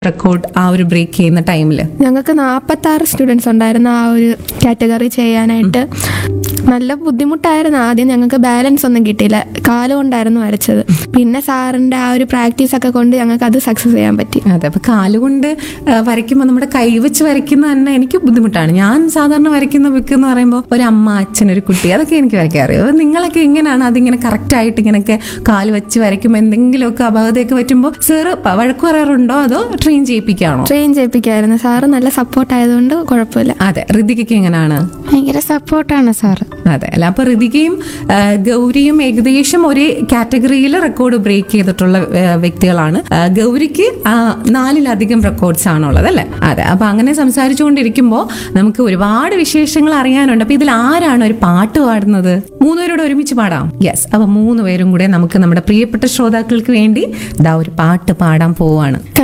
record ആ ഒരു break ചെയ്യുന്ന ടൈമിൽ ഞങ്ങൾക്ക് നാൽപ്പത്തി ആറ് സ്റ്റുഡൻസ് ഉണ്ടായിരുന്നു ആ ഒരു കാറ്റഗറി ചെയ്യാനായിട്ട് നല്ല ബുദ്ധിമുട്ടായിരുന്നു ആദ്യം ഞങ്ങൾക്ക് ബാലൻസ് ഒന്നും കിട്ടിയില്ല കാലുകൊണ്ടായിരുന്നു വരച്ചത് പിന്നെ സാറിന്റെ ആ ഒരു പ്രാക്ടീസ് ഒക്കെ കൊണ്ട് ഞങ്ങൾക്ക് അത് സക്സസ് ചെയ്യാൻ പറ്റി അതെ അപ്പൊ കാലുകൊണ്ട് ആ, വരയ്ക്കുമ്പോൾ നമ്മുടെ കൈവച്ച് വരയ്ക്കുന്ന തന്നെ എനിക്ക് ബുദ്ധിമുട്ടാണ് ഞാൻ സാധാരണ വരയ്ക്കുന്ന ബുക്ക് എന്ന് പറയുമ്പോൾ ഒരു അമ്മ അച്ഛൻ ഒരു കുട്ടി അതൊക്കെ എനിക്ക് വരയ്ക്കാൻ അറിയാം അപ്പൊ നിങ്ങളൊക്കെ എങ്ങനെയാണ് അതിങ്ങനെ കറക്റ്റ് ആയിട്ട് ഇങ്ങനെയൊക്കെ കാല് വെച്ച് വരയ്ക്കുമ്പോൾ എന്തെങ്കിലുമൊക്കെ അപകടമൊക്കെ പറ്റുമ്പോൾ സാറ് വഴക്ക് പറയാറുണ്ടോ അതോ ട്രെയിൻ ചെയ്യിപ്പിക്കുകയാണോ ട്രെയിൻ ചെയ്യിപ്പിക്കായിരുന്നു സാറ് നല്ല സപ്പോർട്ട് ആയതുകൊണ്ട് കുഴപ്പമില്ല അതെ ഋതികയ്ക്ക് എങ്ങനെയാണ് ഭയങ്കര സപ്പോർട്ടാണ് സാറ് അതെ അല്ല അപ്പൊ ഋതികയും ആ, ഗൗരിയും ഏകദേശം ഒരേ കാറ്റഗറിയിൽ റെക്കോർഡ് ബ്രേക്ക് ചെയ്തിട്ടുള്ള ആ, വ്യക്തികളാണ് ആ, ഗൗരിക്ക് ആ, നാലിലധികം റെക്കോർഡ്സ് ആണുള്ളത് അല്ലേ അതെ അപ്പൊ അങ്ങനെ സംസാരിച്ചുകൊണ്ടിരിക്കുമ്പോൾ നമുക്ക് ഒരുപാട് വിശേഷങ്ങൾ അറിയാനുണ്ട് അപ്പൊ ഇതിൽ ആരാണ് ഒരു പാട്ട് പാടുന്നത് മൂന്നുപേരോട് ഒരുമിച്ച് പാടാം യെസ് അപ്പൊ മൂന്ന് പേരും കൂടെ നമുക്ക് നമ്മുടെ പ്രിയപ്പെട്ട ശ്രോതാക്കൾക്ക് വേണ്ടി ഇതാ ഒരു പാട്ട് പാടാൻ പോവാണ്